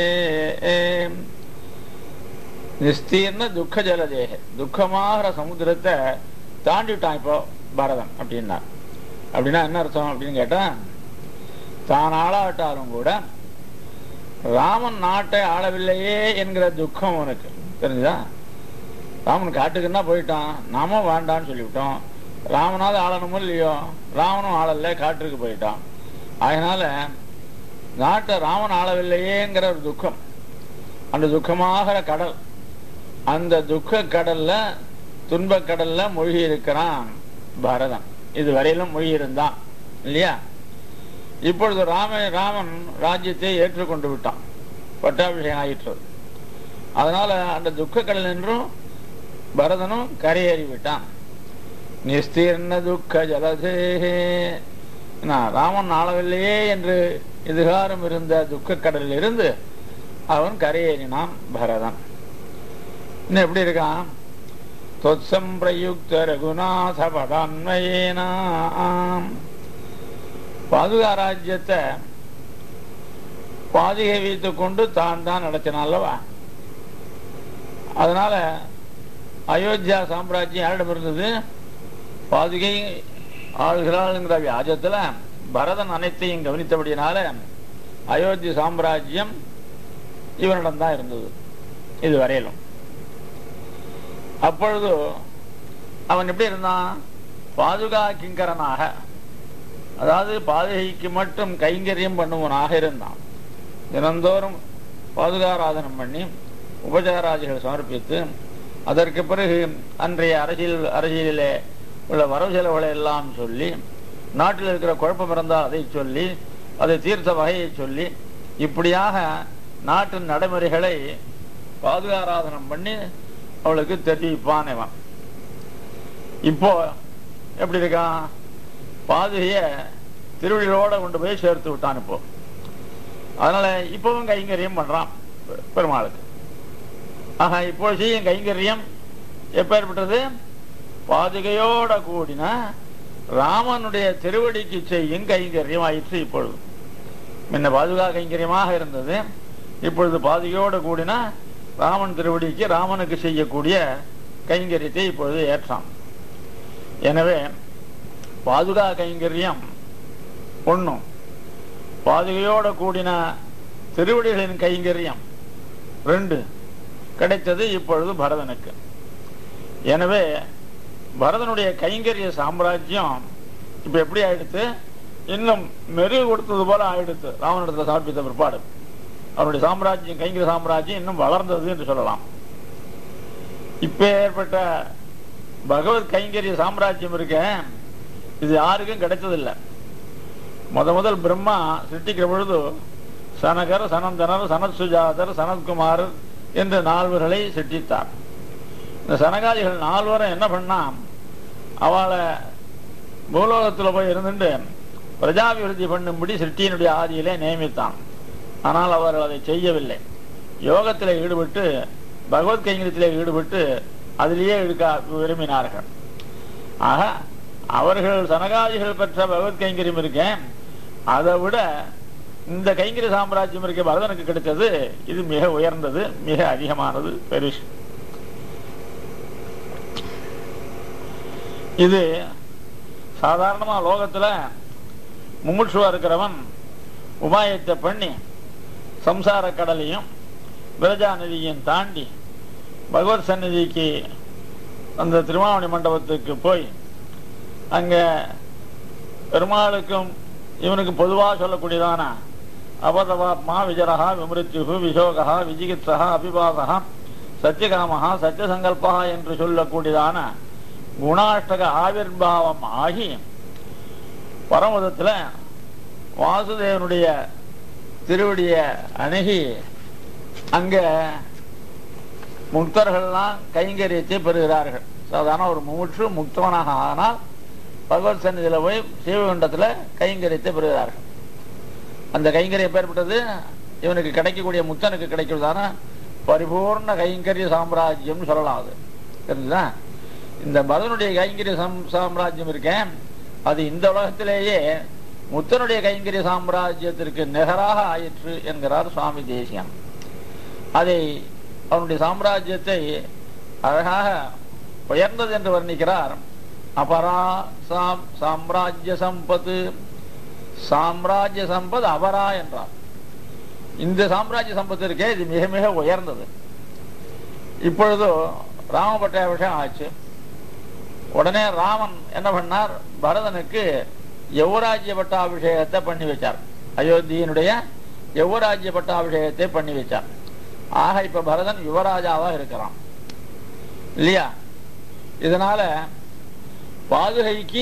நிஸ்தீர்ண துக்க ஜலதேக துக்கமாகிற சமுத்திரத்தை தாண்டிவிட்டான் இப்போ பரதன் அப்படின்னா அப்படின்னா என்ன அர்த்தம் அப்படின்னு கேட்டா தான் ஆளாட்டாலும் கூட ராமன் நாட்டை ஆளவில்லையே என்கிற துக்கம் அவனுக்கு தெரிஞ்சுதா ராமன் காட்டுக்குன்னா போயிட்டான் நாம வேண்டான்னு சொல்லிவிட்டோம் ராமனாவது ஆளணுமோ இல்லையோ ராமனும் ஆளல காட்டுக்கு போயிட்டான் அதனால நாட்டை ராமன் ஆளவில்லையேங்கிற ஒரு துக்கம் அந்த துக்கமாகிற கடல் அந்த துக்க கடல்ல துன்பக் கடல்ல மூழ்கி இருக்கிறான் பரதன் இது வரையிலும் மூழ்கி இருந்தான் இல்லையா இப்பொழுது ராம ராமன் ராஜ்யத்தை ஏற்றுக்கொண்டு விட்டான் பட்டாபிஷேகம் ஆயிற்றது அதனால அந்த துக்க கடல் என்றும் பரதனும் கரையேறி விட்டான் நிஸ்தீர்ண துக்க ஜலதேகே நான் ராமன் ஆளவில்லையே என்று இதுகாரம் இருந்த துக்க கடலில் இருந்து அவன் கரையேறினான் பரதன் இன்னும் எப்படி இருக்கான் தொத்சம்பிரயுக்த ரகுநாத பதான்மயேனாம் பாதுகா ராஜ்யத்தை பாதுகை வைத்துக் கொண்டு தான் தான் நடத்தினான் அல்லவா அதனால அயோத்தியா சாம்ராஜ்யம் யாரிடம் இருந்தது பாதுகை ஆளுகிறாள்ங்கிற வியாஜத்துல பரதன் அனைத்தையும் கவனித்தபடியினால அயோத்தி சாம்ராஜ்யம் இவனிடம் தான் இருந்தது இது வரையிலும் அப்பொழுது அவன் எப்படி இருந்தான் பாதுகா கிங்கரனாக அதாவது பாதுகைக்கு மட்டும் கைங்கரியம் பண்ணுவனாக இருந்தான் தினந்தோறும் பாதுகாராதனம் பண்ணி உபச்சாராதிகள் சமர்ப்பித்து அதற்கு பிறகு அன்றைய அரசியல் அரசியலிலே உள்ள வரவு செலவுகளை எல்லாம் சொல்லி நாட்டில் இருக்கிற குழப்பம் இருந்தால் அதை சொல்லி அதை தீர்த்த வகையை சொல்லி இப்படியாக நாட்டின் நடைமுறைகளை பாதுகாராதனம் பண்ணி அவளுக்கு தெரிவிப்பான் இவன் இப்போ எப்படி இருக்கான் பாதுகைய திருவள்ளுவோட கொண்டு போய் சேர்த்து விட்டான் இப்போ அதனால இப்பவும் கைங்கரியம் பண்றான் பெ- பெருமாளுக்கு ஆஹா இப்போ செய்யும் கைங்கரியம் எப்பேற்பட்டது பாதுகையோட கூடின ராமனுடைய திருவடிக்கு செய்யும் கைங்கரியம் ஆயிற்று இப்பொழுது முன்ன பாதுகா கைங்கரியமாக இருந்தது இப்பொழுது பாதுகையோடு கூடின ராமன் திருவடிக்கு ராமனுக்கு செய்யக்கூடிய கைங்கரியத்தை இப்பொழுது ஏற்றான் எனவே பாதுகா கைங்கரியம் ஒண்ணும் பாதுகையோட கூடின திருவடிகளின் கைங்கரியம் ரெண்டு கிடைத்தது இப்பொழுது பரதனுக்கு எனவே பரதனுடைய கைங்கரிய சாம்ராஜ்யம் இப்ப எப்படி ஆயிடுத்து இன்னும் மெருகு கொடுத்தது போல ஆயிடுத்து ராவணத்துல சமர்ப்பித்த பிற்பாடு அவருடைய சாம்ராஜ்யம் கைங்கரிய சாம்ராஜ்யம் இன்னும் வளர்ந்தது என்று சொல்லலாம் இப்ப ஏற்பட்ட பகவத் கைங்கரிய சாம்ராஜ்யம் இருக்க இது யாருக்கும் கிடைச்சதில்லை முத முதல் பிரம்மா சிருஷ்டிக்கிற பொழுது சனகர் சனந்தனர் சனத் சுஜாதர் சனத்குமார் என்ற நால்வர்களை சிருஷ்டித்தார் இந்த சனகாதிகள் நால்வரும் என்ன பண்ணா அவளை பூலோகத்தில் போய் இருந்துட்டு பிரஜாபிவிருத்தி பண்ணும்படி சிருஷ்டியினுடைய ஆதியிலே நியமித்தான் ஆனால் அவர்கள் அதை செய்யவில்லை யோகத்தில் ஈடுபட்டு பகவத் கைங்கரியத்திலே ஈடுபட்டு அதிலேயே எடுக்க விரும்பினார்கள் ஆக அவர்கள் சனகாதிகள் பெற்ற பகவத் கைங்கரியம் இருக்கேன் அதை விட இந்த கைங்கரிய சாம்ராஜ்யம் இருக்க பரதனுக்கு கிடைத்தது இது மிக உயர்ந்தது மிக அதிகமானது பெருசு இது சாதாரணமா லோகத்துல முமுட்சுவா இருக்கிறவன் உபாயத்தை பண்ணி சம்சார கடலையும் விரஜா நதியையும் தாண்டி பகவத் சந்நிதிக்கு அந்த திருமாவணி மண்டபத்துக்கு போய் அங்க பெருமாளுக்கும் இவனுக்கு பொதுவா சொல்லக்கூடியதான அபதவாத்மா விஜரஹா விமிருத்யுகு விசோகா விஜிகித்சா அபிபாசா சத்தியகாமஹா சத்தியசங்கல்பா என்று சொல்லக்கூடியதான குணாஷ்டக ஆவிர்பாவம் ஆகி பரமதத்துல வாசுதேவனுடைய திருவடிய அணுகி அங்க முக்தர்கள்லாம் கைங்கரியத்தை பெறுகிறார்கள் சாதாரண ஒரு மூச்சு முக்தவனாக ஆனால் பகவத் சந்நிதியில போய் சிவகுண்டத்துல கைங்கரியத்தை பெறுகிறார்கள் அந்த கைங்கரியம் ஏற்பட்டது இவனுக்கு கிடைக்கக்கூடிய முத்தனுக்கு கிடைக்கிறதான பரிபூர்ண கைங்கரிய சாம்ராஜ்யம் சொல்லலாம் அது தெரிஞ்சுதா இந்த பரதனுடைய கைங்கரிய சாம் சாம்ராஜ்யம் இருக்கேன் அது இந்த உலகத்திலேயே முத்தனுடைய கைங்கரிய சாம்ராஜ்யத்திற்கு நிகராக ஆயிற்று என்கிறார் சுவாமி தேசியம் அதை அவனுடைய சாம்ராஜ்யத்தை அழகாக உயர்ந்தது என்று வர்ணிக்கிறார் அபரா சாம் சாம்ராஜ்ய சம்பத்து சாம்ராஜ்ய சம்பத் அபரா என்றார் இந்த சாம்ராஜ்ய சம்பத்து இருக்கே இது மிக மிக உயர்ந்தது இப்பொழுது ராமபட்டாபிஷேகம் ஆச்சு உடனே ராமன் என்ன பண்ணார் பரதனுக்கு யுவராஜ்ய பட்டாபிஷேகத்தை பண்ணி வச்சார் அயோத்தியினுடைய யுவராஜ்ய பட்டாபிஷேகத்தை பண்ணி வச்சார் ஆக இப்ப பரதன் யுவராஜாவா இருக்கிறான் இல்லையா இதனால பாதுகைக்கு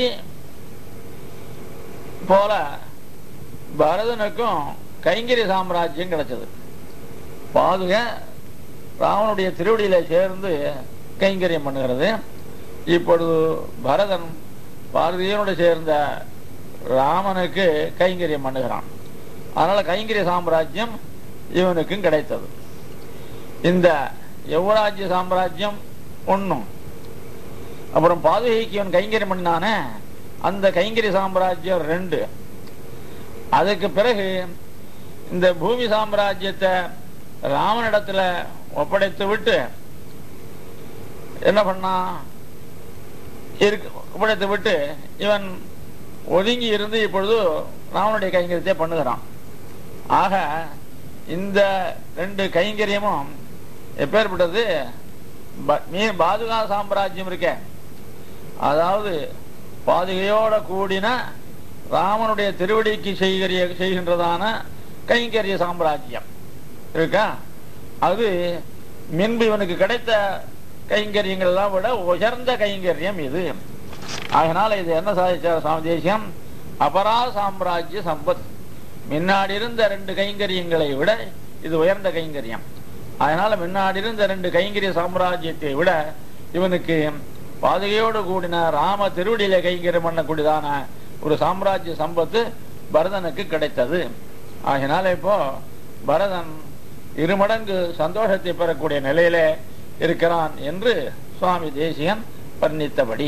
போல பரதனுக்கும் கைங்கரிய சாம்ராஜ்யம் கிடைச்சது பாதுகை ராவனுடைய திருவடியில சேர்ந்து கைங்கரியம் பண்ணுகிறது இப்பொழுது பரதன் பாரதியனோடு சேர்ந்த ராமனுக்கு கைங்கரியம் பண்ணுகிறான் அதனால கைங்கரிய சாம்ராஜ்யம் இவனுக்கும் கிடைத்தது இந்த யுவராஜ்ய சாம்ராஜ்யம் ஒண்ணும் அப்புறம் பாதுகைக்கு இவன் கைங்கரியம் பண்ணானே அந்த கைங்கரிய சாம்ராஜ்யம் ரெண்டு அதுக்கு பிறகு இந்த பூமி சாம்ராஜ்யத்தை ராமனிடத்துல ஒப்படைத்து விட்டு என்ன பண்ணான் இருக்கு ஒப்படைத்து விட்டு இவன் ஒதுங்கி இருந்து இப்பொழுது ராவனுடைய கைங்கரியத்தை பண்ணுகிறான் ஆக இந்த ரெண்டு கைங்கரியமும் எப்பேற்பட்டது ப- மீ பாதுகா சாம்ராஜ்யம் இருக்க அதாவது பாதுகையோட கூடின ராமனுடைய திருவடிக்கு செய்கிற செய்கின்றதான கைங்கரிய சாம்ராஜ்யம் இருக்கா அது முன்பு இவனுக்கு கிடைத்த கைங்கரியங்கள் எல்லாம் விட உயர்ந்த கைங்கரியம் இது அதனால இது என்ன சாதிச்சார் சுவாமி தேசியம் அபரா சாம்ராஜ்ய சம்பத் முன்னாடி இருந்த ரெண்டு கைங்கரியங்களை விட இது உயர்ந்த கைங்கரியம் அதனால முன்னாடி இருந்த ரெண்டு கைங்கரிய சாம்ராஜ்யத்தை விட இவனுக்கு பாதுகையோடு கூடின ராம திருவடியில கைங்கரியம் பண்ணக்கூடியதான ஒரு சாம்ராஜ்ய சம்பத்து பரதனுக்கு கிடைத்தது ஆகினால இப்போ பரதன் இருமடங்கு சந்தோஷத்தை பெறக்கூடிய நிலையில இருக்கிறான் என்று சுவாமி தேசியன் வர்ணித்தபடி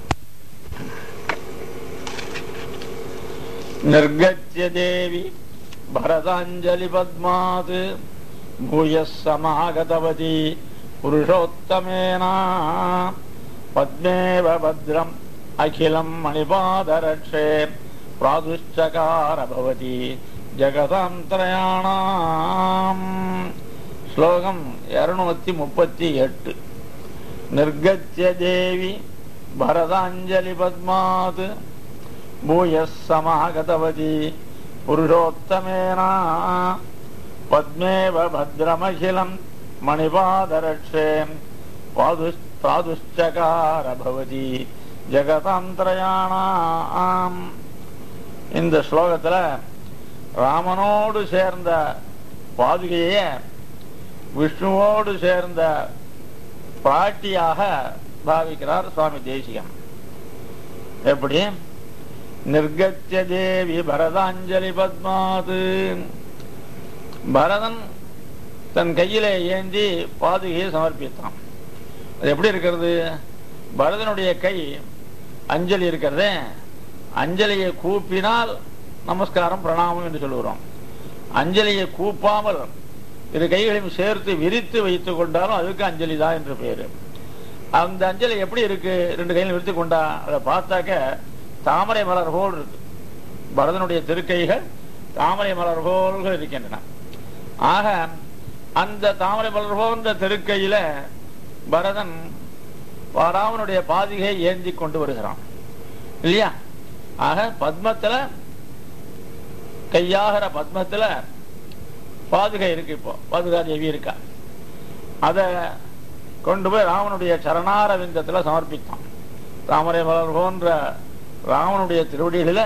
निर्गत्य देवी भरताञ्जलि पद्मात् भूयः समागतवती पुरुषोत्तमेन पद्मेव भद्रम् अखिलम् मणिपादरक्षे प्रादुश्चकार भवति ஜகதாம் திரயாணாம் ஸ்லோகம் இருநூத்தி முப்பத்தி எட்டு நிர்கத்திய தேவி பரதாஞ்சலி பத்மாத் भूयः समागतवती पुरुषोत्तमेन पद्मेव भद्रमखिलम् मणिपादरक्षे पादुश्चकार भवति ஜெகதாந்திரயாணாம் இந்த ஸ்லோகத்துல ராமனோடு சேர்ந்த பாதுகைய விஷ்ணுவோடு சேர்ந்த பிராட்டியாக பாவிக்கிறார் சுவாமி தேசிகம் எப்படி நிர்கத்திய தேவி பரதாஞ்சலி பத்மாது பரதன் தன் கையிலே ஏந்தி பாதுகையை சமர்ப்பித்தான் அது எப்படி இருக்கிறது பரதனுடைய கை அஞ்சலி இருக்கிறதே அஞ்சலியை கூப்பினால் நமஸ்காரம் பிரணாமம் என்று சொல்லுகிறோம் அஞ்சலியை கூப்பாமல் இரு கைகளையும் சேர்த்து விரித்து வைத்துக் கொண்டாலும் அதுக்கு அஞ்சலி தான் என்று பெயரு அந்த அஞ்சலி எப்படி இருக்கு ரெண்டு கையிலும் விரித்து கொண்டா அதை பார்த்தாக்க தாமரை மலர் போல் இருக்கு பரதனுடைய திருக்கைகள் தாமரை மலர் போல்கள் இருக்கின்றன ஆக அந்த தாமரை மலர் போன்ற திருக்கையில பரதன் ராமனுடைய பாதிகையை ஏந்தி கொண்டு வருகிறான் இல்லையா ஆக பத்மத்துல கையாகிற பத்மத்துல பாதுகை இருக்கு இப்போ பாதுகா தேவி இருக்கா அத கொண்டு போய் ராமனுடைய சரணார விந்தத்துல சமர்ப்பித்தான் தாமரை மலர் போன்ற ராமனுடைய திருவடிகளில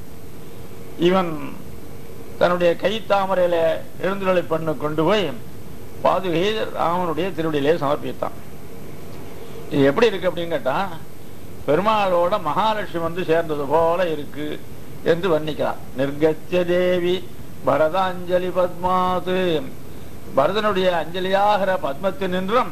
இவன் தன்னுடைய கை தாமரையில எழுந்துகளை பண்ணு கொண்டு போய் பாதுகையை ராமனுடைய திருவடியிலே சமர்ப்பித்தான் இது எப்படி இருக்கு அப்படின்னு கேட்டா பெருமாளோட மகாலட்சுமி வந்து சேர்ந்தது போல இருக்கு என்று வர்ணிக்கிறார் நிர்கத்திய தேவி பரதாஞ்சலி பத்மாது பரதனுடைய அஞ்சலியாகிற பத்மத்து நின்றும்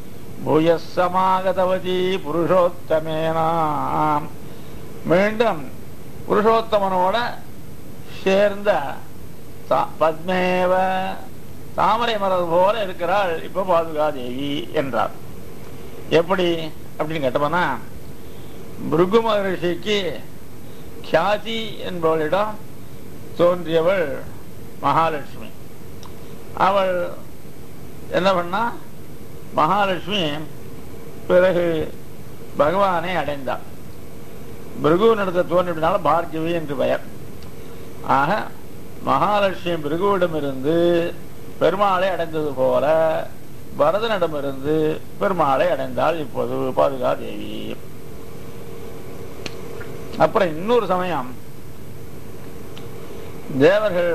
பூயசமாகதவதி புருஷோத்தமேனாம் மீண்டும் புருஷோத்தமனோட சேர்ந்த தா- பத்மேவ தாமரை மலர் போல இருக்கிறாள் இப்ப பாதுகாதேவி என்றார் எப்படி அப்படின்னு கேட்டோம்னா பிருகு மகரிஷிக்கு கியாதி என்பவளிடம் தோன்றியவள் மகாலட்சுமி அவள் என்ன பண்ணா மகாலட்சுமி பிறகு பகவானை அடைந்தாள் பிருகுவனிடத்தை தோன்றினால பார்கவி என்று பெயர் ஆக மகாலட்சுமி பிருகுவிடமிருந்து பெருமாளை அடைந்தது போல பரதனிடமிருந்து பெருமாளை அடைந்தாள் இப்போது பாதுகா தேவி அப்புறம் இன்னொரு சமயம் தேவர்கள்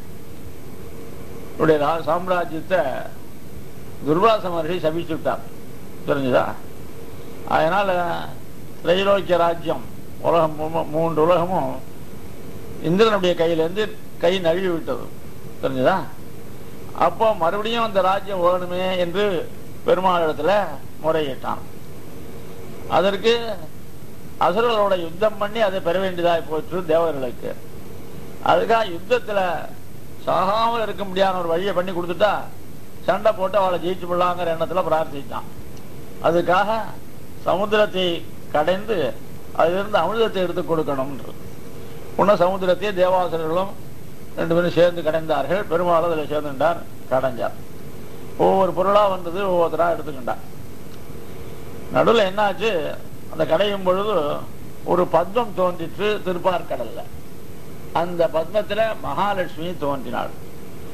உடைய ரா- சாம்ராஜ்யத்தை துர்வாச மகர்ஷி சபிச்சுட்டார் தெரிஞ்சுதா அதனால திரைலோக்கிய ராஜ்யம் உலகம் மூ- மூன்று உலகமும் இந்திரனுடைய கையிலேருந்து கை நழுவி விட்டது தெரிஞ்சுதா அப்போ மறுபடியும் அந்த ராஜ்யம் வேணுமே என்று பெருமாளிடத்துல முறையிட்டான் அதற்கு அசுரர்களோட யுத்தம் பண்ணி அதை பெற வேண்டியதாய் போச்சு தேவர்களுக்கு அதுக்காக யுத்தத்துல சாகாமல் இருக்க முடியாத ஒரு வழியை பண்ணி கொடுத்துட்டா சண்டை போட்டு அவளை ஜெயிச்சு விடலாங்கிற எண்ணத்துல பிரார்த்திச்சான் அதுக்காக சமுத்திரத்தை கடைந்து அதிலிருந்து அமிர்தத்தை எடுத்து கொடுக்கணும்ன்றது உன்ன சமுத்திரத்தை தேவாசுரர்களும் ரெண்டு பேரும் சேர்ந்து கடைந்தார்கள் பெருமாள் அதில் சேர்ந்துட்டார் கடைஞ்சார் ஒவ்வொரு பொருளா வந்தது ஒவ்வொருத்தரா எடுத்துக்கிட்டார் நடுவில் என்னாச்சு அந்த கடையும் பொழுது ஒரு பத்மம் தோன்றிற்று திருப்பார்கடல்ல அந்த பத்மத்துல மகாலட்சுமி தோன்றினாள்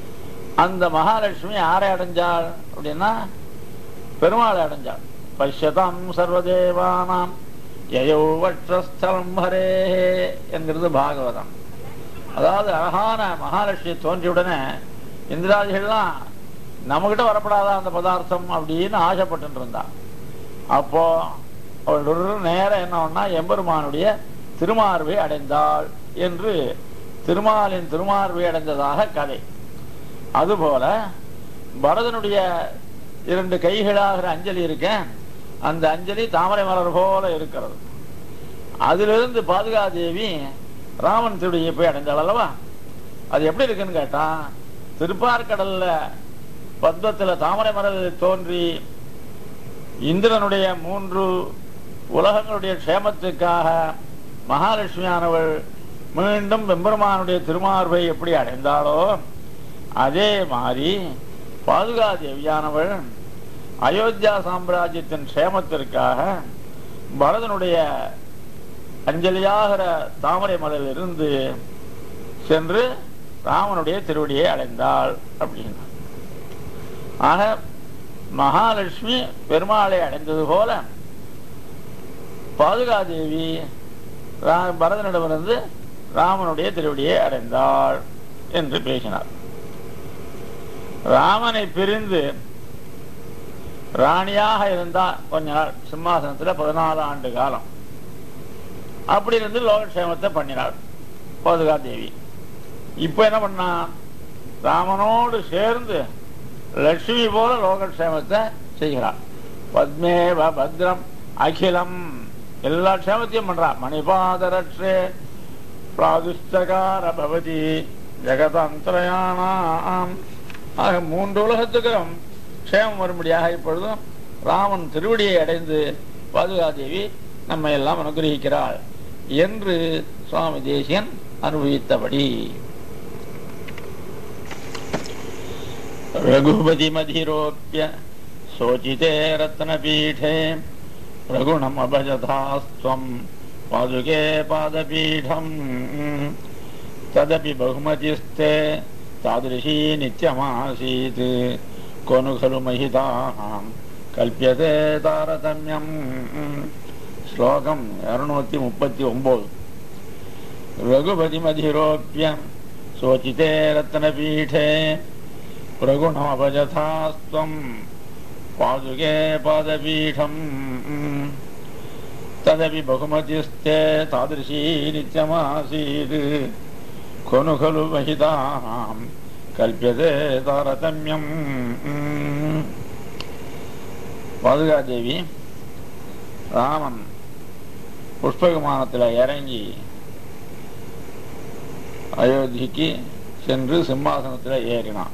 அந்த மகாலட்சுமி யாரை அடைஞ்சாள் அப்படின்னா பெருமாளை அடைஞ்சாள் பஷ்யதாம் சர்வதேவானாம் யயோ வட்சஸ்தலம் ஹரே என்கிறது பாகவதம் அதாவது அழகான மகாலட்சுமி தோன்றியுடனே இந்திராதிகள்லாம் நம்மகிட்ட வரப்படாதா அந்த பதார்த்தம் அப்படின்னு ஆசைப்பட்டு இருந்தா அப்போ அவள் ஒரு நேரம் என்னன்னா எம்பெருமானுடைய திருமார்பை அடைந்தாள் என்று திருமாலின் திருமார்பை அடைந்ததாக கதை அதுபோல பரதனுடைய இரண்டு கைகளாகிற அஞ்சலி இருக்க அந்த அஞ்சலி தாமரை மலர் போல இருக்கிறது அதிலிருந்து பாதுகாதேவி ராமன் திருடியை போய் அடைந்தாள் அல்லவா அது எப்படி இருக்குன்னு கேட்டா திருப்பார்கடல்ல பத்மத்துல தாமரை மலரில் தோன்றி இந்திரனுடைய மூன்று உலகங்களுடைய க்ஷேமத்துக்காக மகாலட்சுமியானவள் மீண்டும் வெம்பெருமானுடைய திருமார்பை எப்படி அடைந்தாளோ அதே மாதிரி பாதுகா தேவியானவள் அயோத்தியா சாம்ராஜ்யத்தின் க்ஷேமத்திற்காக பரதனுடைய அஞ்சலியாகிற தாமரை மலையில் இருந்து சென்று ராமனுடைய திருவடியை அடைந்தாள் அப்படின்னு ஆக மகாலட்சுமி பெருமாளை அடைந்தது போல பாதுகாதேவி ரா- பரதனிடமிருந்து ராமனுடைய திருவடியை அடைந்தாள் என்று பேசினார் ராமனை பிரிந்து ராணியாக இருந்தா கொஞ்ச நாள் சிம்மாசனத்துல பதினாலு ஆண்டு காலம் அப்படி இருந்து லோகக்ஷேமத்தை பண்ணினாள் பாதுகாதேவி இப்ப என்ன பண்ணா ராமனோடு சேர்ந்து லட்சுமி போல லோகக்ஷேமத்தை செய்கிறார் பத்மேவ பத்ரம் அகிலம் எல்லா க்ஷேமத்தையும் பண்றா மணிபாதரட்சே பிராதுஷ்டகார பவதி ஜெகதந்திரயானாம் ஆக மூன்று உலகத்துக்கும் க்ஷேமம் வரும்படியாக இப்பொழுதும் ராமன் திருவடியை அடைந்து பாதுகாதேவி நம்மை எல்லாம் அனுகிரகிக்கிறாள் என்று சுவாமி தேசியன் அனுபவித்தபடி रघुपतिमधिरोप्य शोचिते रत्नपीठे रघुणमभजथास्त्वं पादुके पादपीठम् तदपि बहुमतिस्ते तादृशी नित्यमासीत् को नु खलु महितां कल्प्यते तारतम्यम् श्लोकम् இருநூத்தி முப்பத்தி ஒன்பது रघुपतिमधिरोप्य शोचिते रत्नपीठे प्रगुणमभजथास्त्वं पादुके पादपीठम् तदपि बहुमतिस्ते तादृशी नित्यमासीत् खनु खलु महितां कल्प्यते तारतम्यम् பாதுகாதேவி ராமன் புஷ்பகமானத்தில் இறங்கி அயோத்திக்கு சென்று சிம்மாசனத்தில் ஏறினான்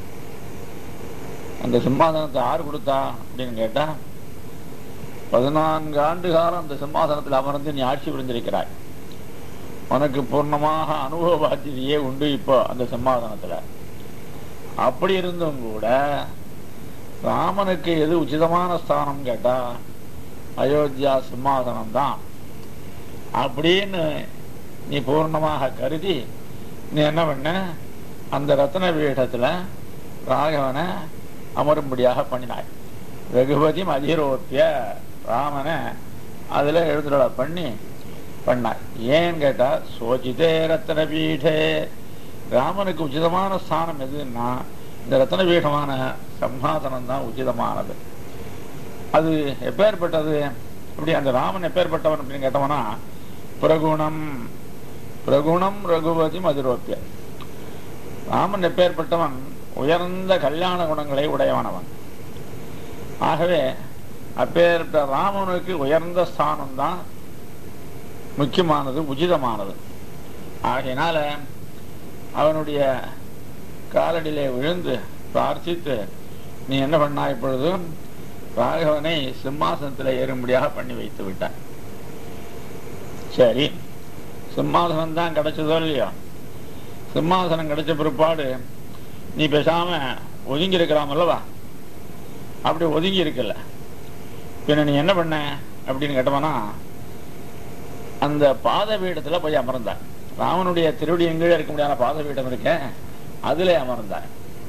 அந்த சிம்மாசனத்தை யார் கொடுத்தா அப்படின்னு கேட்டா பதினான்கு ஆண்டு காலம் அந்த சிம்மாசனத்தில் அமர்ந்து நீ ஆட்சி புரிந்திருக்கிறாய் உனக்கு பூர்ணமாக அனுபவ பாத்தியதையே உண்டு இப்போ அந்த சிம்மாசனத்துல அப்படி இருந்தும் கூட ராமனுக்கு எது உச்சிதமான ஸ்தானம் கேட்டா அயோத்தியா சிம்மாசனம் தான் அப்படின்னு நீ பூர்ணமாக கருதி நீ என்ன பண்ண அந்த ரத்ன பீடத்துல ராகவனை அமரும்படியாக பண்ணினாய் ரகுபதி மதிரோப்பிய ராமனை அதுல எழுந்துட பண்ணி பண்ணாய் ஏன்னு கேட்டா சோஜிதே ரத்ன பீடே ராமனுக்கு உச்சிதமான ஸ்தானம் எதுன்னா இந்த ரத்ன பீடமான சம்ஹாசனம் தான் உச்சிதமானது அது எப்பேற்பட்டது அப்படி அந்த ராமன் எப்பேற்பட்டவன் அப்படின்னு கேட்டவனா பிரகுணம் பிரகுணம் ரகுபதி மதுரோப்பிய ராமன் எப்பேற்பட்டவன் உயர்ந்த கல்யாண குணங்களை உடையவனவன் ஆகவே அப்பேற்பட்ட ராமனுக்கு உயர்ந்த ஸ்தானம் தான் முக்கியமானது உச்சிதமானது ஆகையினால அவனுடைய காலடியிலே விழுந்து பிரார்த்தித்து நீ என்ன பண்ணா இப்பொழுது ராகவனை சிம்மாசனத்தில் ஏறும்படியாக பண்ணி வைத்து விட்டான் சரி சிம்மாசனம் தான் கிடைச்சதோ இல்லையோ சிம்மாசனம் கிடைச்ச பிற்பாடு நீ பேசாம ஒதுங்கி இருக்கிறாம் அல்லவா அப்படி ஒதுங்கி இருக்கல பின்ன நீ என்ன பண்ண அப்படின்னு கேட்டவனா அந்த பாத பீடத்துல போய் அமர்ந்தாய் ராமனுடைய திருவடி எங்கீழ இருக்க முடியாத பாத பீடம் இருக்க அதுல அமர்ந்தாய்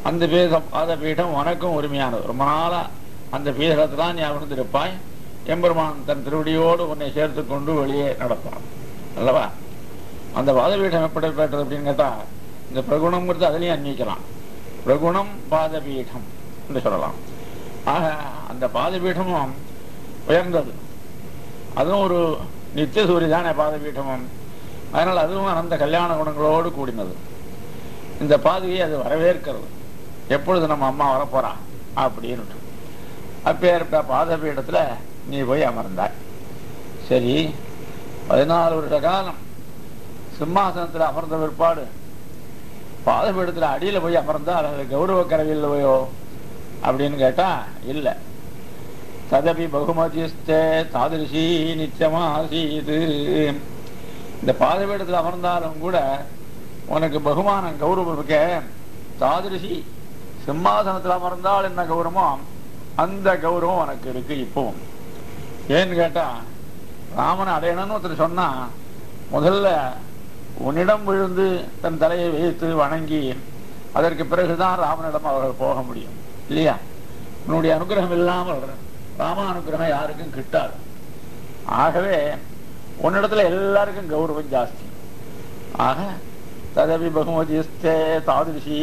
அந்த பீத பாத பீடம் உனக்கும் உரிமையானது ரொம்ப நாளா அந்த பீடத்தை தான் நீ அமர்ந்திருப்பாய் எம்பெருமான் தன் திருவடியோடு உன்னை சேர்த்து கொண்டு வெளியே நடப்பான் அல்லவா அந்த பாதபீடம் எப்படிப்பட்டது அப்படின்னு கேட்டா இந்த பிரகுணம்ங்கிறது அதுலயும் அன்விக்கலாம் பிரகுணம் பாதபீடம் என்று சொல்லலாம் ஆக அந்த பாதபீடமும் உயர்ந்தது அதுவும் ஒரு நித்திய சூரிய தானே பாதபீடமும் அதனால் அதுவும் அனந்த கல்யாண குணங்களோடு கூடினது இந்த பாதையை அது வரவேற்கிறது எப்பொழுது நம்ம அம்மா வரப்போறா அப்படின்னு அப்பேற்பட்ட பாதபீடத்துல நீ போய் அமர்ந்தாய் சரி பதினாலு வருட காலம் சிம்மாசனத்துல அமர்ந்த பிற்பாடு பாதபீடத்துல அடியில போய் அமர்ந்தா அது கௌரவ கரவியில் போயோ அப்படின்னு கேட்டா இல்ல ததபி பகுமதிஸ்தே தாதிருஷி நிச்சயமாசீது இந்த பாதபீடத்துல அமர்ந்தாலும் கூட உனக்கு பகுமானம் கௌரவம் இருக்க தாதிருஷி சிம்மாசனத்துல அமர்ந்தால் என்ன கௌரவமோ அந்த கௌரவம் உனக்கு இருக்கு இப்பவும் ஏன்னு கேட்டா ராமனை அடையணும்னு ஒருத்தர் சொன்னா முதல்ல உன்னிடம் விழுந்து தன் தலையை வைத்து வணங்கி அதற்கு பிறகுதான் ராமனிடம் அவர்கள் போக முடியும் இல்லையா உன்னுடைய அனுகிரகம் இல்லாமல் ராம அனுகிரகம் யாருக்கும் கிட்டாது ஆகவே உன்னிடத்துல எல்லாருக்கும் கௌரவம் ஜாஸ்தி ஆக ததவி பகுமதிஸ்தே தாதிருஷி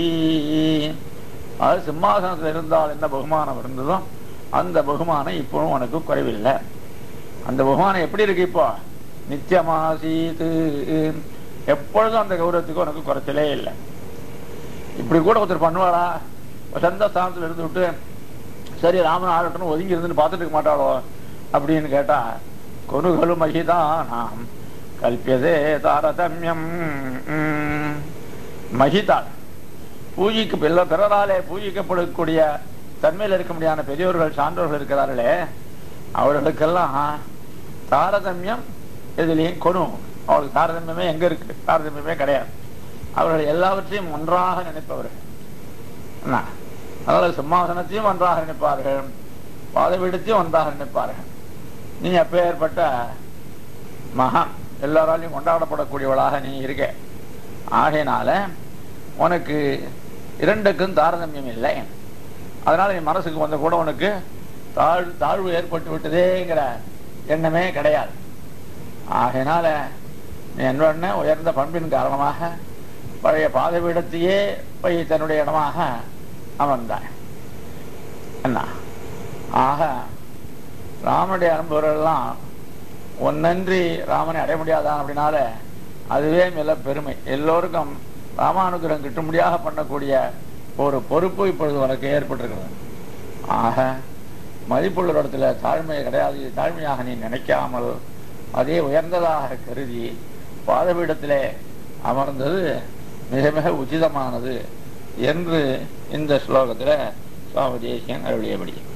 அது சிம்மாசனத்தில் இருந்தால் என்ன பகுமானம் இருந்ததோ அந்த பகுமானம் இப்பவும் உனக்கு குறைவில்லை அந்த பகுமானம் எப்படி இருக்கு இப்போ நித்தியமாசீது எப்பொழுதும் அந்த கௌரவத்துக்கு உனக்கு குறைச்சலே இல்லை இப்படி கூட ஒருத்தர் பண்ணுவாளா வசந்த ஸ்தானத்துல இருந்து விட்டு சரி ராமன் ஆகட்டும் ஒதுங்கி இருந்துன்னு பார்த்துட்டு இருக்க மாட்டாளோ அப்படின்னு கேட்டா கொனுகலு மகிதானாம் கல்பியதே தாரதமியம் உம், மகிதாள் பூஜிக்கு பில்ல பிறராலே பூஜிக்கப்படக்கூடிய தன்மையில் இருக்க முடியாத பெரியவர்கள் சான்றோர்கள் இருக்கிறார்களே அவர்களுக்கெல்லாம் தாரதமியம் எதுலேயும் கொனு அவளுக்கு தாரதமியமே எங்க இருக்கு தாரதமியமே கிடையாது அவர்கள் எல்லாவற்றையும் ஒன்றாக நினைப்பவர்கள் என்ன அதனால சிம்மாசனத்தையும் ஒன்றாக நினைப்பார்கள் பாதபீடத்தையும் ஒன்றாக நினைப்பார்கள் நீ அப்பேற்பட்ட மகான் எல்லாராலையும் கொண்டாடப்படக்கூடியவளாக நீ இருக்க ஆகையினால உனக்கு இரண்டுக்கும் தாரதமியம் இல்லை அதனால நீ மனசுக்கு வந்த கூட உனக்கு தாழ் தாழ்வு ஏற்பட்டு விட்டதேங்கிற எண்ணமே கிடையாது ஆகையினால நீ என்ன உயர்ந்த பண்பின் காரணமாக பழைய பாதபீடத்தையே போய் தன்னுடைய இடமாக அமர்ந்தாய் என்ன ஆக ராமனுடைய அனுபவர்கள்லாம் ஒன்னன்றி ராமனை அடைய முடியாதான் அப்படின்னால அதுவே மிக பெருமை எல்லோருக்கும் ராமானுகிரகம் கிட்டும்படியாக பண்ணக்கூடிய ஒரு பொறுப்பு இப்பொழுது உனக்கு ஏற்பட்டிருக்கிறது ஆக மதிப்புள்ள இடத்துல தாழ்மை கிடையாது இது தாழ்மையாக நீ நினைக்காமல் அதே உயர்ந்ததாக கருதி பாதபீடத்திலே அமர்ந்தது மிக மிக உச்சிதமானது என்று இந்த ஸ்லோகத்துல சுவாமி தேசியன் அருளியபடி